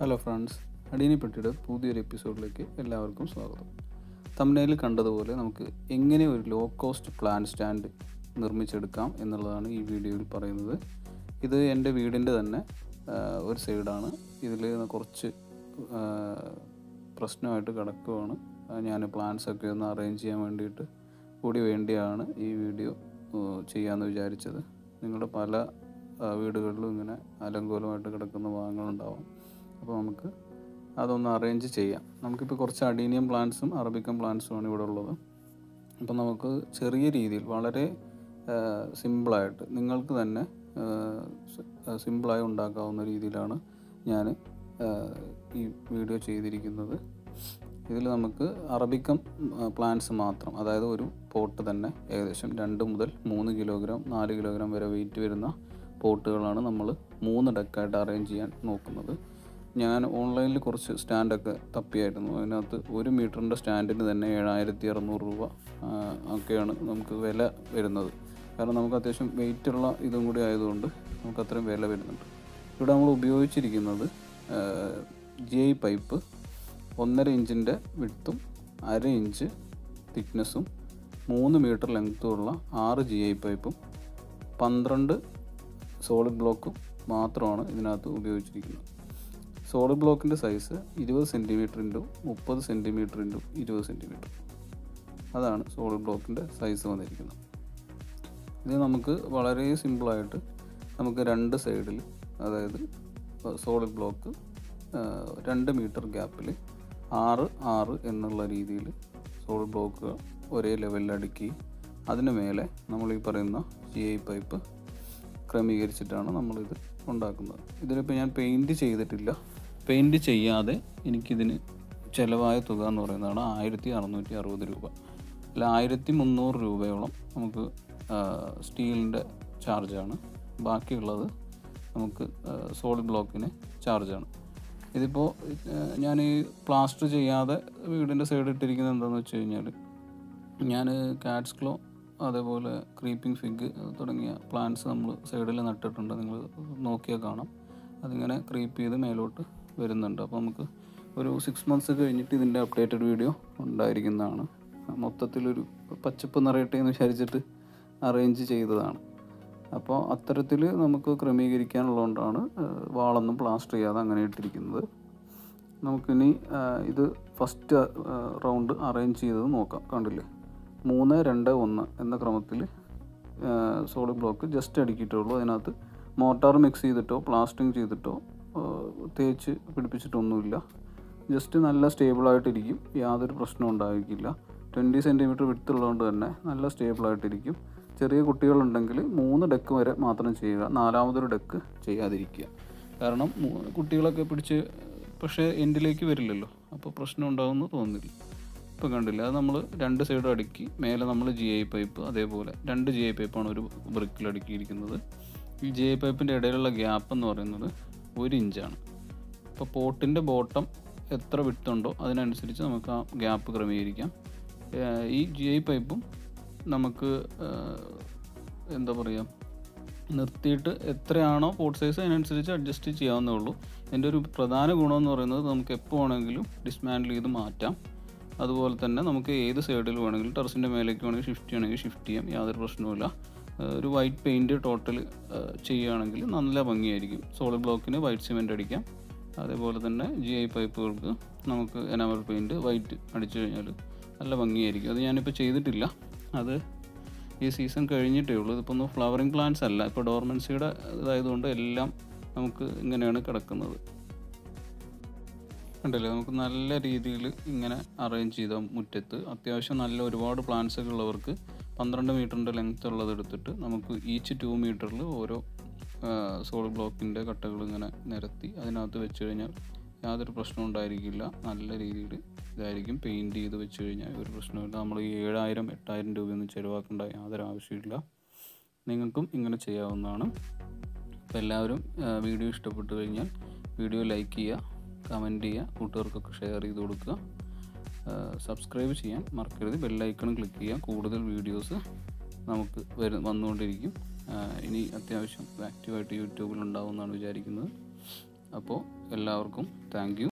hello friends അടീനിപ്പെട്ടിയുടെ പുതിയൊരു എപ്പിസോഡിലേക്ക് എല്ലാവർക്കും സ്വാഗതം തമിഴ്നയിൽ കണ്ടതുപോലെ നമുക്ക് എങ്ങനെ ഒരു ലോ കോസ്റ്റ് പ്ലാൻ സ്റ്റാൻഡ് നിർമ്മിച്ചെടുക്കാം എന്നുള്ളതാണ് ഈ വീഡിയോയിൽ പറയുന്നത് ഇത് എൻ്റെ വീടിൻ്റെ തന്നെ ആ, ഒരു സൈഡാണ് ഇതിൽ കുറച്ച് ആ, പ്രശ്നമായിട്ട് കിടക്കുവാണ് ആ, ഞാൻ പ്ലാൻസ് ഒക്കെ ഒന്ന് അറേഞ്ച് ചെയ്യാൻ വേണ്ടിയിട്ട് കൂടി വേണ്ടിയാണ് ഈ വീഡിയോ ആ, ചെയ്യാമെന്ന് വിചാരിച്ചത് നിങ്ങളുടെ പല ആ, വീടുകളിലും ഇങ്ങനെ അലങ്കോലമായിട്ട് കിടക്കുന്ന ഭാഗങ്ങളുണ്ടാവും അപ്പോൾ നമുക്ക് അതൊന്ന് അറേഞ്ച് ചെയ്യാം നമുക്കിപ്പോൾ കുറച്ച് അഡീനിയം പ്ലാന്റ്സും അറബിക്കൻ പ്ലാന്റ്സുമാണ് ഇവിടെ ഉള്ളത് അപ്പോൾ നമുക്ക് ചെറിയ രീതിയിൽ വളരെ സിമ്പിളായിട്ട് നിങ്ങൾക്ക് തന്നെ സിമ്പിളായി ഉണ്ടാക്കാവുന്ന രീതിയിലാണ് ഞാൻ ഈ വീഡിയോ ചെയ്തിരിക്കുന്നത് ഇതിൽ നമുക്ക് അറബിക്കം പ്ലാന്റ്സ് മാത്രം അതായത് ഒരു പോട്ട് തന്നെ ഏകദേശം രണ്ട് മുതൽ മൂന്ന് കിലോഗ്രാം നാല് കിലോഗ്രാം വരെ വെയിറ്റ് വരുന്ന പോട്ടുകളാണ് നമ്മൾ മൂന്ന് ഡെക്കായിട്ട് അറേഞ്ച് ചെയ്യാൻ നോക്കുന്നത് ഞാൻ ഓൺലൈനിൽ കുറച്ച് സ്റ്റാൻഡൊക്കെ തപ്പിയായിരുന്നു അതിനകത്ത് ഒരു മീറ്ററിൻ്റെ സ്റ്റാൻഡിന് തന്നെ ഏഴായിരത്തി അറുന്നൂറ് രൂപ ആ, ഒക്കെയാണ് നമുക്ക് വില വരുന്നത് കാരണം നമുക്ക് അത്യാവശ്യം വെയിറ്റുള്ള ഇതും കൂടി ആയതുകൊണ്ട് നമുക്ക് അത്രയും വില വരുന്നുണ്ട് ഇവിടെ നമ്മൾ ഉപയോഗിച്ചിരിക്കുന്നത് ജി ഐ പൈപ്പ് ഒന്നര ഇഞ്ചിൻ്റെ വിട്ടും അര ഇഞ്ച് തിക്നെസ്സും മൂന്ന് മീറ്റർ ലെങ്ത്തുമുള്ള ആറ് ജി ഐ പൈപ്പും പന്ത്രണ്ട് സോളിഡ് ബ്ലോക്കും മാത്രമാണ് ഇതിനകത്ത് ഉപയോഗിച്ചിരിക്കുന്നത് സോളിഡ് ബ്ലോക്കിൻ്റെ സൈസ് ഇരുപത് സെൻറ്റിമീറ്റർ ഇൻറ്റു മുപ്പത് സെൻറ്റിമീറ്റർ ഇൻറ്റു ഇരുപത് സെൻറ്റിമീറ്റർ അതാണ് സോളിഡ് ബ്ലോക്കിൻ്റെ സൈസ് വന്നിരിക്കുന്നത് ഇത് നമുക്ക് വളരെ സിമ്പിളായിട്ട് നമുക്ക് രണ്ട് സൈഡിൽ അതായത് സോളിഡ് ബ്ലോക്ക് രണ്ട് മീറ്റർ ഗ്യാപ്പിൽ ആറ് ആറ് എന്നുള്ള രീതിയിൽ സോളിഡ് ബ്ലോക്കുകൾ ഒരേ ലെവലിൽ അടുക്കി അതിന് മേലെ നമ്മൾ ഈ പറയുന്ന ജി ഐ പൈപ്പ് ക്രമീകരിച്ചിട്ടാണ് നമ്മളിത് ഉണ്ടാക്കുന്നത് ഇതിലിപ്പോൾ ഞാൻ പെയിൻറ്റ് ചെയ്തിട്ടില്ല പെയിൻറ്റ് ചെയ്യാതെ എനിക്കിതിന് ചിലവായ തുക എന്ന് പറയുന്നതാണ് ആയിരത്തി അറുന്നൂറ്റി അറുപത് രൂപ അല്ല ആയിരത്തി മുന്നൂറ് രൂപയോളം നമുക്ക് സ്റ്റീലിൻ്റെ ചാർജാണ് ബാക്കിയുള്ളത് നമുക്ക് സോളിഡ് ബ്ലോക്കിന് ചാർജാണ് ഇതിപ്പോൾ ഞാൻ ഈ പ്ലാസ്റ്റർ ചെയ്യാതെ വീടിൻ്റെ സൈഡ് ഇട്ടിരിക്കുന്നത് എന്താണെന്ന് വെച്ച് കഴിഞ്ഞാൽ ഞാൻ കാറ്റ്സ് ക്ലോ അതേപോലെ ക്രീപ്പിംഗ് ഫിഗ് തുടങ്ങിയ പ്ലാന്റ്സ് നമ്മൾ സൈഡിൽ നട്ടിട്ടുണ്ട് നിങ്ങൾ നോക്കിയാൽ കാണാം അതിങ്ങനെ ക്രീപ്പ് ചെയ്ത് മേലോട്ട് വരുന്നുണ്ട് അപ്പോൾ നമുക്ക് ഒരു സിക്സ് മന്ത്സ് കഴിഞ്ഞിട്ട് ഇതിൻ്റെ അപ്ഡേറ്റഡ് വീഡിയോ ഉണ്ടായിരിക്കുന്നതാണ് മൊത്തത്തിലൊരു പച്ചപ്പ് നിറയട്ടെ എന്ന് വിചാരിച്ചിട്ട് അറേഞ്ച് ചെയ്തതാണ് അപ്പോൾ അത്തരത്തിൽ നമുക്ക് ക്രമീകരിക്കാനുള്ളതുകൊണ്ടാണ് വാളൊന്നും പ്ലാസ്റ്റർ ചെയ്യാതെ അങ്ങനെ ഇട്ടിരിക്കുന്നത് നമുക്കിനി ആ, ഇത് ഫസ്റ്റ് റൗണ്ട് അറേഞ്ച് ചെയ്തത് നോക്കാം കണ്ടില്ലേ മൂന്ന് രണ്ട് ഒന്ന് എന്ന ക്രമത്തിൽ സോളിഡ് ബ്ലോക്ക് ജസ്റ്റ് അടുക്കിയിട്ടുള്ളൂ അതിനകത്ത് മോട്ടാർ മിക്സ് ചെയ്തിട്ടോ പ്ലാസ്റ്ററിങ് ചെയ്തിട്ടോ ആ, തേച്ച് പിടിപ്പിച്ചിട്ടൊന്നുമില്ല ജസ്റ്റ് നല്ല സ്റ്റേബിളായിട്ടിരിക്കും യാതൊരു പ്രശ്നവും ഉണ്ടായിരിക്കില്ല ട്വൻറ്റി സെൻറ്റിമീറ്റർ വിട്ടുള്ളതുകൊണ്ട് തന്നെ നല്ല സ്റ്റേബിളായിട്ടിരിക്കും ചെറിയ കുട്ടികളുണ്ടെങ്കിൽ മൂന്ന് ഡെക്ക് വരെ മാത്രം ചെയ്യുക നാലാമതൊരു ഡെക്ക് ചെയ്യാതിരിക്കുക കാരണം മൂ- കുട്ടികളൊക്കെ പിടിച്ച് പക്ഷേ എൻഡിലേക്ക് വരില്ലല്ലോ അപ്പോൾ പ്രശ്നം ഉണ്ടാകുമെന്ന് തോന്നുന്നില്ല ഇപ്പോൾ കണ്ടില്ല അത് നമ്മൾ രണ്ട് സൈഡും അടുക്കി മേലെ നമ്മൾ ജി ഐ പൈപ്പ് അതേപോലെ രണ്ട് ജി ഐ പൈപ്പാണ് ഒരു ബ്രിക്കിൽ അടുക്കിയിരിക്കുന്നത് ഈ ജി ഐ പൈപ്പിൻ്റെ ഇടയിലുള്ള ഗ്യാപ്പ് എന്ന് പറയുന്നത് ഒരു ഇഞ്ചാണ് അപ്പോൾ പോട്ടിൻ്റെ ബോട്ടം എത്ര വിട്ടുണ്ടോ അതിനനുസരിച്ച് നമുക്ക് ആ ഗ്യാപ്പ് ക്രമീകരിക്കാം ഏഹ് ഈ ജി ഐ പൈപ്പും നമുക്ക് ഏഹ് എന്താ പറയുക നിർത്തിയിട്ട് എത്രയാണോ പോട്ട് സൈസ് അതിനനുസരിച്ച് അഡ്ജസ്റ്റ് ചെയ്യാവുന്നേ ഉള്ളൂ ഇതിൻ്റെ ഒരു പ്രധാന ഗുണമെന്ന് പറയുന്നത് നമുക്ക് എപ്പോൾ വേണമെങ്കിലും ഡിസ്മാൻഡിൽ ചെയ്ത് മാറ്റാം അതുപോലെ തന്നെ നമുക്ക് ഏത് സൈഡിൽ വേണമെങ്കിലും ടെറസിൻ്റെ മേലേക്ക് വേണമെങ്കിൽ ഷിഫ്റ്റ് ചെയ്യണമെങ്കിൽ ഷിഫ്റ്റ് ചെയ്യാം യാതൊരു പ്രശ്നവുമില്ല ഏഹ് ഒരു വൈറ്റ് പെയിൻറ്റ് ടോട്ടൽ ചെയ്യുകയാണെങ്കിൽ നല്ല ഭംഗിയായിരിക്കും സോളിഡ് ബ്ലോക്കിന് വൈറ്റ് സിമെൻറ്റ് അടിക്കാം അതേപോലെ തന്നെ ജി ഐ പൈപ്പുകൾക്ക് നമുക്ക് എനാമൽ പെയിൻറ്റ് വൈറ്റ് അടിച്ചു കഴിഞ്ഞാൽ നല്ല ഭംഗിയായിരിക്കും അത് ഞാനിപ്പോൾ ചെയ്തിട്ടില്ല അത് ഈ സീസൺ കഴിഞ്ഞിട്ടേ ഉള്ളൂ ഇതിപ്പോൾ ഒന്ന് ഫ്ലവറിങ് പ്ലാന്റ്സ് അല്ല ഇപ്പോൾ ഡോർമൻസിയുടെ ഇതായതുകൊണ്ട് എല്ലാം നമുക്ക് ഇങ്ങനെയാണ് കിടക്കുന്നത് കണ്ടില്ലേ നമുക്ക് നല്ല രീതിയിൽ ഇങ്ങനെ അറേഞ്ച് ചെയ്ത മുറ്റത്ത് അത്യാവശ്യം നല്ല ഒരുപാട് പ്ലാന്റ്സ് ഒക്കെ ഉള്ളവർക്ക് പന്ത്രണ്ട് മീറ്ററിൻ്റെ ലെങ്ത് ഉള്ളത് എടുത്തിട്ട് നമുക്ക് ഈച്ച് ടു മീറ്ററിൽ ഓരോ സോളിഡ് ബ്ലോക്കിൻ്റെ കട്ടകൾ ഇങ്ങനെ നിരത്തി അതിനകത്ത് വെച്ച് കഴിഞ്ഞാൽ യാതൊരു പ്രശ്നവും ഉണ്ടായിരിക്കില്ല നല്ല രീതിയിൽ ഇതായിരിക്കും പെയിൻറ് ചെയ്ത് വെച്ച് കഴിഞ്ഞാൽ ഒരു പ്രശ്നമില്ല നമ്മൾ ഈ ഏഴായിരം എട്ടായിരം രൂപയൊന്നും ചിലവാക്കേണ്ട യാതൊരു ആവശ്യമില്ല നിങ്ങൾക്കും ഇങ്ങനെ ചെയ്യാവുന്നതാണ് അപ്പോൾ എല്ലാവരും വീഡിയോ ഇഷ്ടപ്പെട്ടു കഴിഞ്ഞാൽ വീഡിയോ ലൈക്ക് ചെയ്യുക കമൻറ്റ് ചെയ്യുക കൂട്ടുകാർക്കൊക്കെ ഷെയർ ചെയ്ത് കൊടുക്കുക സബ്സ്ക്രൈബ് ചെയ്യാൻ മറക്കരുത് ബെല്ലൈക്കണും ക്ലിക്ക് ചെയ്യുക കൂടുതൽ വീഡിയോസ് നമുക്ക് വരു വന്നുകൊണ്ടിരിക്കും ആ, ഇനി അത്യാവശ്യം ആക്റ്റീവായിട്ട് യൂട്യൂബിൽ ഉണ്ടാവുമെന്നാണ് വിചാരിക്കുന്നത് അപ്പോൾ എല്ലാവർക്കും താങ്ക് യു